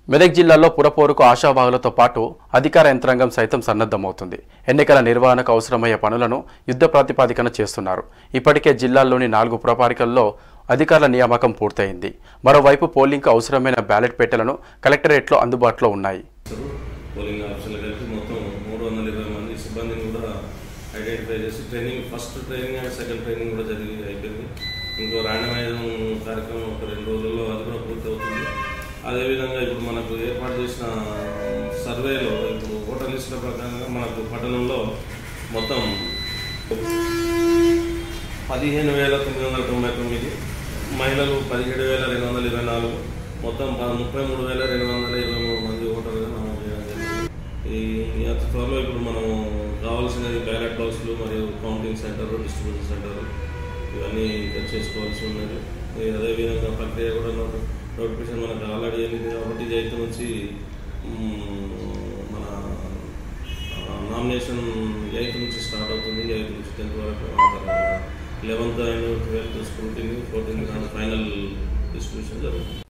మెదక్ జిల్లాలో పురపోరుకు ఆశావాహులతో పాటు అధికార యంత్రాంగం సైతం సన్నద్ధమవుతుంది ఎన్నికల నిర్వహణకు అవసరమయ్యే పనులను యుద్ధ ప్రాతిపాదికన చేస్తున్నారు ఇప్పటికే జిల్లాల్లోని నాలుగు పురపాలికల్లో అధికారుల నియామకం పూర్తయింది మరోవైపు పోలింగ్కు అవసరమైన బ్యాలెట్ పెట్టెలను కలెక్టరేట్లో అందుబాటులో ఉన్నాయి చేస్తారు పోలింగ్ ఆఫీసర్లు కలిపి మొత్తం మూడు వందల ఇరవై మంది సిబ్బందిని కూడా ఐడెంటిఫై చేసి training first training and second training కూడా జరిగి అయిపోయింది ఇంకో ర్యాండమైజం కార్యక్రమం ఒక రెండు రోజుల్లో అది కూడా పూర్తి అవుతుంది అదేవిధంగా ఇప్పుడు మనకు ఏర్పాటు చేసిన సర్వేలో ఇప్పుడు ఓటర్ లిస్టుల ప్రకారంగా మనకు పట్టణంలో మొత్తం పదిహేను వేల తొమ్మిది వందల తొంభై తొమ్మిది మహిళలు పదిహేడు వేల రెండు వందల ఇరవై నాలుగు మొత్తం ప- ముప్పై మూడు వేల రెండు వందల ఇరవై మూడు మంది ఓటర్లుగా నమోదు చేయడం జరిగింది ఈ అతి త్వరలో ఇప్పుడు మనం కావాల్సినది బ్యాలెట్ బాక్సులు మరియు కౌంటింగ్ సెంటర్ డిస్ట్రిబ్యూషన్ సెంటర్ ఇవన్నీ చేసుకోవాల్సి ఉన్నది ఈ అదేవిధంగా ప్రక్రియ కూడా నోటి- నోటిఫికేషన్ మనకు ఆల్రెడీ వెళ్ళింది కాబట్టి ఎయిత్ నుంచి మ్, మన నామినేషన్ ఎయిత్ నుంచి స్టార్ట్ అవుతుంది ఎయిత్ నుంచి టెన్త్ వరకు లెవెన్త్ అండ్ ట్వెల్త్ స్కూటీని ఫోర్టీన్త్ ఫైనల్ డిస్ట్రిబ్యూషన్ జరుగుతుంది